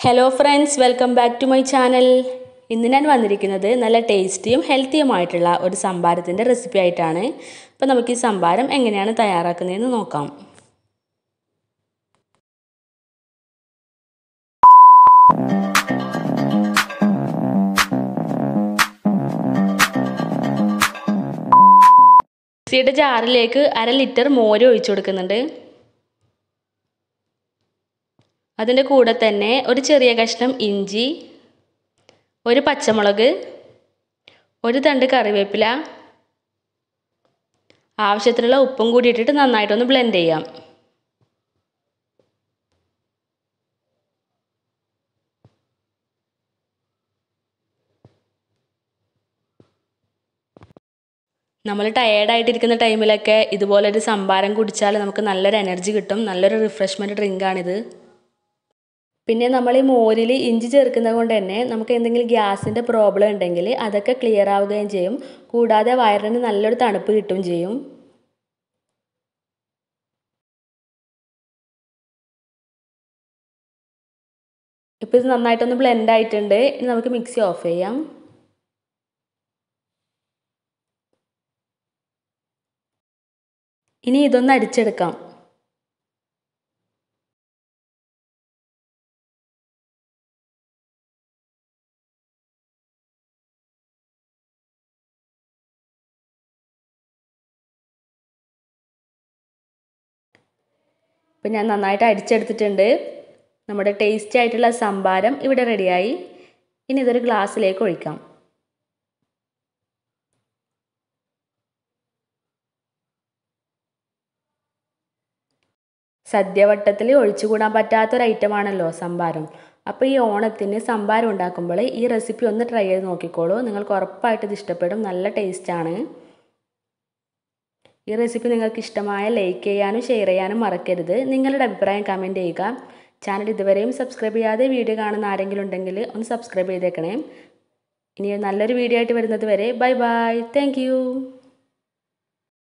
hello friends welcome back to my channel ഇന്ന് ഞാൻ വന്നിരിക്കുന്നത് നല്ല ടേസ്റ്റിയും ഹെൽത്തിയുമായിട്ടുള്ള ഒരു സംഭാരത്തിൻ്റെ റെസിപ്പി ആയിട്ടാണ് അപ്പോൾ നമുക്ക് ഈ സംഭാരം എങ്ങനെയാണ് തയ്യാറാക്കുന്നതെന്ന് നോക്കാം മിക്സിയുടെ ജാറിലേക്ക് അര ലിറ്റർ മോര് ഒഴിച്ചു കൊടുക്കുന്നുണ്ട് അതിൻ്റെ കൂടെ തന്നെ ഒരു ചെറിയ കഷ്ണം ഇഞ്ചി ഒരു പച്ചമുളക് ഒരു തണ്ട് കറിവേപ്പില ആവശ്യത്തിനുള്ള ഉപ്പും കൂടി ഇട്ടിട്ട് നന്നായിട്ടൊന്ന് ബ്ലെൻഡ് ചെയ്യാം നമ്മൾ ടയേർഡായിട്ടിരിക്കുന്ന ടൈമിലൊക്കെ ഇതുപോലൊരു സംഭാരം കുടിച്ചാൽ നമുക്ക് നല്ലൊരു എനർജി കിട്ടും നല്ലൊരു റിഫ്രഷ്മെൻറ്റ് ഡ്രിങ്കാണിത് പിന്നെ നമ്മൾ ഈ മോരിൽ ഇഞ്ചി ചേർക്കുന്നത് കൊണ്ട് തന്നെ നമുക്ക് എന്തെങ്കിലും ഗ്യാസിൻ്റെ പ്രോബ്ലം ഉണ്ടെങ്കിൽ അതൊക്കെ ക്ലിയർ ആവുകയും ചെയ്യും കൂടാതെ വയറിന് നല്ലൊരു തണുപ്പ് കിട്ടുകയും ചെയ്യും ഇപ്പോൾ ഇത് നന്നായിട്ടൊന്ന് ബ്ലെൻഡ് ആയിട്ടുണ്ട് ഇനി നമുക്ക് മിക്സി ഓഫ് ചെയ്യാം ഇനി ഇതൊന്ന് അടിച്ചെടുക്കാം ഇപ്പം ഞാൻ നന്നായിട്ട് അടിച്ചെടുത്തിട്ടുണ്ട് നമ്മുടെ ടേസ്റ്റി ആയിട്ടുള്ള സംഭാരം ഇവിടെ റെഡിയായി ഇനി ഇതൊരു ഗ്ലാസ്സിലേക്ക് ഒഴിക്കാം സദ്യവട്ടത്തിൽ ഒഴിച്ചുകൂടാൻ പറ്റാത്തൊരു ഐറ്റമാണല്ലോ സംഭാരം അപ്പോൾ ഈ ഓണത്തിന് സംഭാരം ഉണ്ടാക്കുമ്പോൾ ഈ റെസിപ്പി ഒന്ന് ട്രൈ ചെയ്ത് നോക്കിക്കോളൂ നിങ്ങൾക്ക് ഉറപ്പായിട്ട് ഇത് ഇഷ്ടപ്പെടും നല്ല ടേസ്റ്റാണ് ഈ റെസിപ്പി നിങ്ങൾക്ക് ഇഷ്ടമായ ലൈക്ക് ചെയ്യാനും ഷെയർ ചെയ്യാനും മറക്കരുത് നിങ്ങളുടെ അഭിപ്രായം കമൻറ്റ് ചെയ്യുക ചാനൽ ഇതുവരെയും സബ്സ്ക്രൈബ് ചെയ്യാതെ വീഡിയോ കാണുന്ന ആരെങ്കിലും ഉണ്ടെങ്കിൽ ഒന്ന് സബ്സ്ക്രൈബ് ചെയ്തേക്കണേ ഇനി നല്ലൊരു വീഡിയോ ആയിട്ട് വരുന്നത് വരെ ബൈ ബൈ താങ്ക്